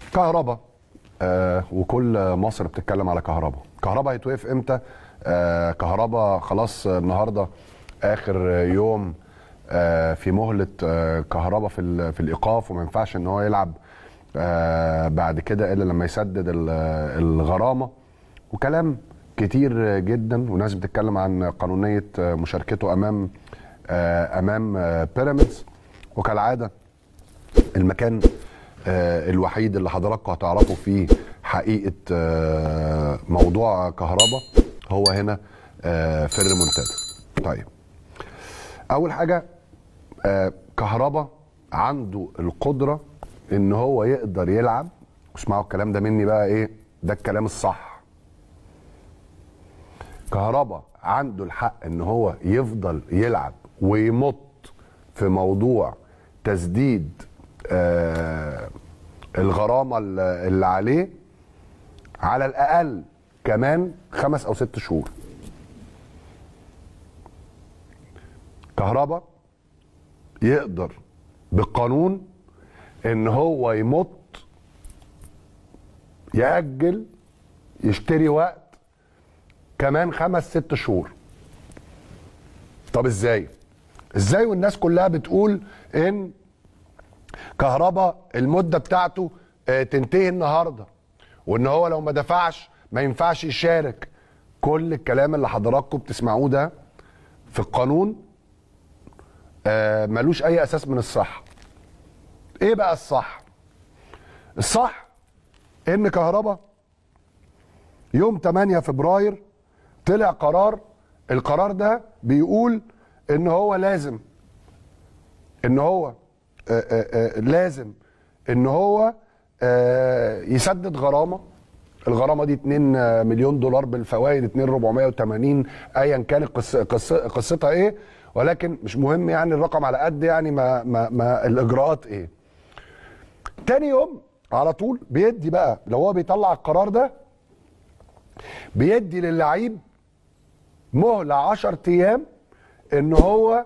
كهرباء آه وكل مصر بتتكلم على كهرباء كهرباء هيتوقف امتى آه كهرباء خلاص النهارده اخر يوم آه في مهله آه كهرباء في ال- في الايقاف وما ينفعش ان هو يلعب آه بعد كده الا لما يسدد ال- الغرامه وكلام كتير جدا وناس بتتكلم عن قانونيه آه، مشاركته امام آه امام آه بيراميدز وكالعاده المكان آه، الوحيد اللي حضراتكم هتعرفوا فيه حقيقه آه، موضوع كهرباء هو هنا آه، في الريمونتادا. طيب اول حاجه آه، كهرباء عنده القدره ان هو يقدر يلعب اسمعوا الكلام ده مني بقى ايه ده الكلام الصح كهربا عنده الحق ان هو يفضل يلعب ويمط في موضوع تسديد آه الغرامه اللي اللي عليه على الاقل كمان خمس او ست شهور كهربا يقدر بالقانون ان هو يمط يأجل يشتري وقت كمان خمس ست شهور طب ازاي ازاي والناس كلها بتقول ان كهربا المدة بتاعته آه، تنتهي النهاردة وان هو لو ما دفعش ما ينفعش يشارك كل الكلام اللي حضراتكم بتسمعوه ده في القانون آه، ملوش اي اساس من الصحة ايه بقى الصح الصح ان كهربا يوم 8 فبراير طلع قرار القرار ده بيقول ان هو لازم ان هو آه، آه، آه، لازم ان هو آه، يسدد غرامه الغرامه دي 2 مليون دولار بالفوائد 2 480 ايا كانت قص- قص- قصتها ايه ولكن مش مهم يعني الرقم على قد يعني ما ما, ما الاجراءات ايه تاني يوم على طول بيدي بقى لو هو بيطلع القرار ده بيدي للعيب مهلة 10 ايام ان هو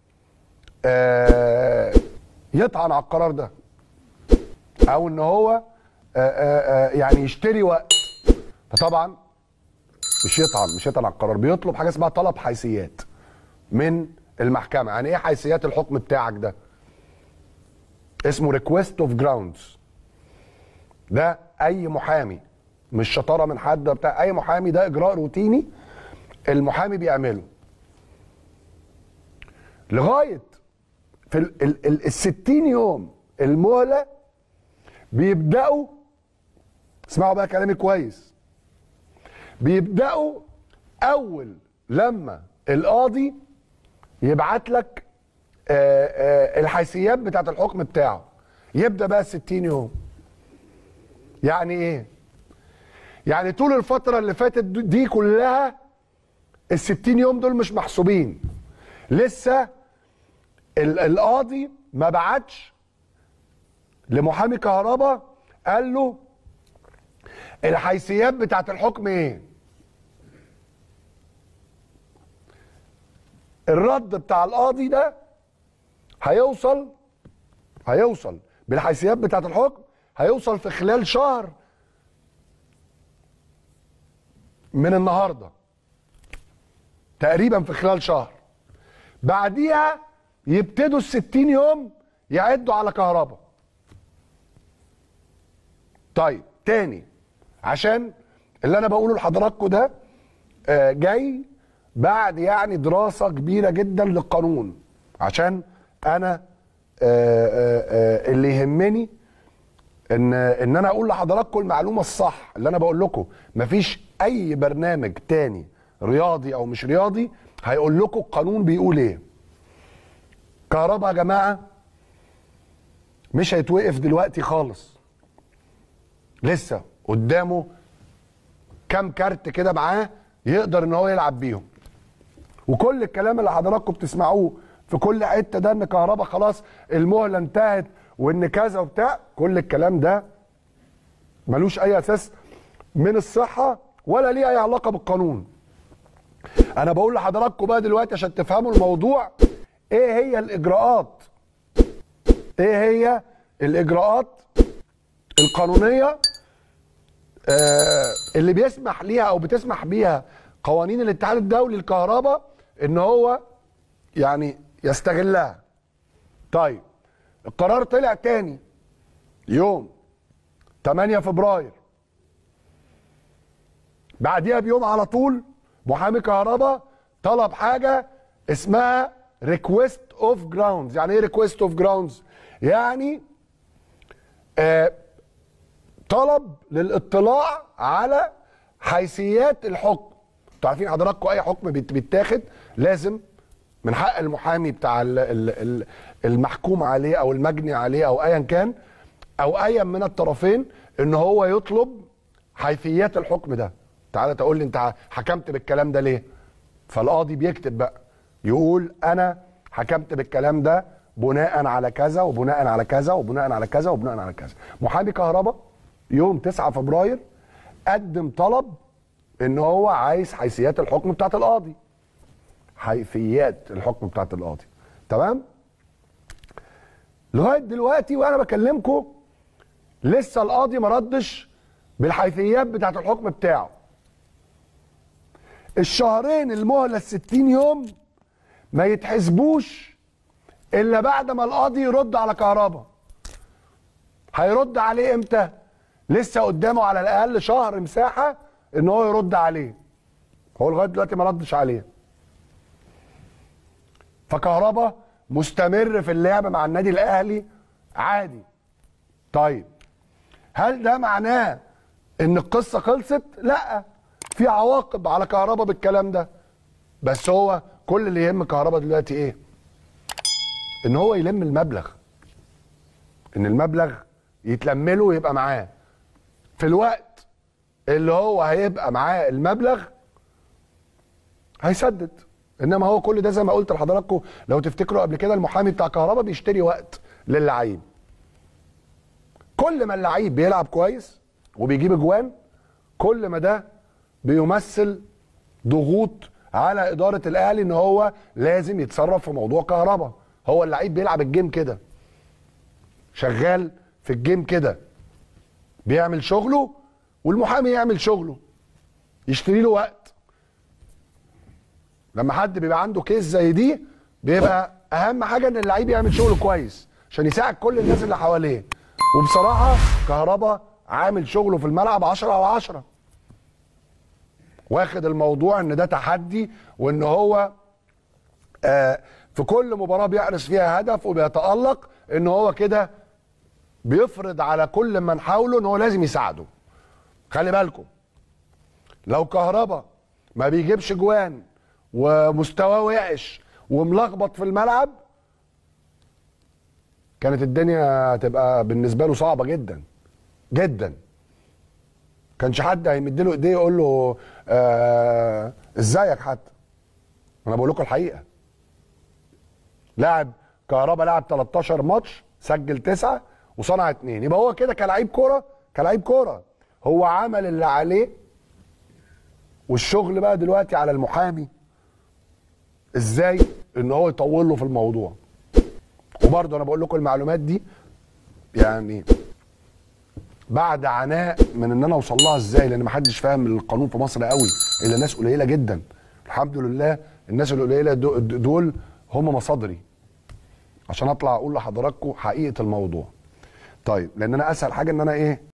آه يطعن على القرار ده او ان هو آه آه آه يعني يشتري وقت فطبعا مش يطعن مش يطعن على القرار بيطلب حاجه اسمها طلب حيثيات من المحكمه يعني ايه حيثيات الحكم بتاعك ده اسمه ريكويست اوف جراوندز ده اي محامي مش شطاره من حد بتاع اي محامي ده اجراء روتيني المحامي بيعمله لغايه في ال ال ال ال 60 يوم المهله بيبداوا اسمعوا بقى كلامي كويس بيبداوا اول لما القاضي يبعت لك آه، آه، الحيثيات بتاعت الحكم بتاعه يبدا بقى 60 يوم يعني ايه يعني طول الفتره اللي فاتت دي كلها ال 60 يوم دول مش محسوبين لسه ال- القاضي ما بعتش لمحامي كهربا قال له الحيثيات بتاعت الحكم ايه الرد بتاع القاضي ده هيوصل هيوصل بالحيثيات بتاعت الحكم هيوصل في خلال شهر من النهارده تقريبا في خلال شهر بعديها يبتدوا ال 60 يوم يعدوا على كهرباء طيب تاني عشان اللي انا بقوله لحضراتكم ده آه، جاي بعد يعني دراسه كبيره جدا للقانون عشان انا آه، آه، آه، اللي يهمني ان ان انا اقول لحضراتكم المعلومه الصح اللي انا بقول لكم مفيش اي برنامج تاني رياضي او مش رياضي هيقول لكم القانون بيقول ايه كهرباء يا جماعه مش هيتوقف دلوقتي خالص لسه قدامه كام كارت كده معاه يقدر ان هو يلعب بيهم وكل الكلام اللي حضراتكم بتسمعوه في كل حته ده ان كهربا خلاص المهله انتهت وان كذا وبتاع كل الكلام ده ملوش اي اساس من الصحه ولا ليه اي علاقه بالقانون انا بقول لحضراتكم بقى دلوقتي عشان تفهموا الموضوع ايه هي الاجراءات ايه هي الاجراءات القانونيه آه، اللي بيسمح ليها او بتسمح بيها قوانين الاتحاد الدولي للكهرباء ان هو يعني يستغلها طيب القرار طلع تاني يوم 8 فبراير بعديها بيوم على طول محامي كهرباء طلب حاجه اسمها ريكويست اوف جراوندز يعني ايه ريكويست اوف جراوندز يعني آه طلب للاطلاع على حيثيات الحكم انتوا عارفين حضراتكم اي حكم بيت- بيتاخد لازم من حق المحامي بتاع ال- ال- ال- المحكوم عليه او المجني عليه او ايا كان او ايا من الطرفين ان هو يطلب حيثيات الحكم ده تعالى تقول لي انت حكمت بالكلام ده ليه فالقاضي بيكتب بقى يقول انا حكمت بالكلام ده بناء على كذا وبناء على كذا وبناء على كذا وبناء على كذا محامي كهرباء يوم 9 فبراير قدم طلب ان هو عايز حيثيات الحكم بتاعت القاضي حيثيات الحكم بتاعت القاضي تمام لغايه دلوقتي وانا بكلمكم لسه القاضي ما ردش بالحيثيات بتاعت الحكم بتاعه الشهرين المهله ال 60 يوم ما يتحسبوش الا بعد ما القاضي يرد على كهربا هيرد عليه امتى لسه قدامه على الاقل شهر مساحه ان هو يرد عليه هو لغايه دلوقتي ما ردش عليه فكهربا مستمر في اللعب مع النادي الاهلي عادي طيب هل ده معناه ان القصه خلصت لا في عواقب على كهربا بالكلام ده بس هو كل اللي يهم كهربا دلوقتي ايه ان هو يلم المبلغ ان المبلغ يتلم له ويبقى معاه في الوقت اللي هو هيبقى معاه المبلغ هيسدد انما هو كل ده زي ما قلت لحضراتكم لو تفتكروا قبل كده المحامي بتاع كهربا بيشتري وقت للعيب كل ما اللعيب بيلعب كويس وبيجيب اجوان كل ما ده بيمثل ضغوط على اداره الاهلي ان هو لازم يتصرف في موضوع كهربا هو اللعيب بيلعب الجيم كده شغال في الجيم كده بيعمل شغله والمحامي يعمل شغله يشتري له وقت لما حد بيبقى عنده كيس زي دي بيبقى اهم حاجه ان اللعيب يعمل شغله كويس عشان يساعد كل الناس اللي حواليه وبصراحه كهربا عامل شغله في الملعب 10 على 10 واخد الموضوع ان ده تحدي وان هو آه في كل مباراه بيحرز فيها هدف وبيتالق ان هو كده بيفرض على كل من حوله ان هو لازم يساعده خلي بالكم لو كهربا ما بيجيبش جوان ومستواه وحش وملخبط في الملعب كانت الدنيا هتبقى بالنسبه له صعبه جدا جدا كانش حد هيمد له ايديه يقول له آه ازيك حتى انا بقول لكم الحقيقه لاعب كهربا لعب 13 ماتش سجل تسعة وصنع اتنين يبقى هو كده كلاعب كوره كلاعب كوره هو عمل اللي عليه والشغل بقى دلوقتي على المحامي ازاي ان هو يطول له في الموضوع وبرضه انا بقول لكم المعلومات دي يعني بعد عناء من ان انا اوصل لها ازاي لان ما حدش فاهم القانون في مصر قوي الا ناس قليله جدا الحمد لله الناس القليله دو- دول هم مصادري عشان اطلع اقول لحضراتكم حقيقه الموضوع طيب لان انا اسهل حاجه ان انا ايه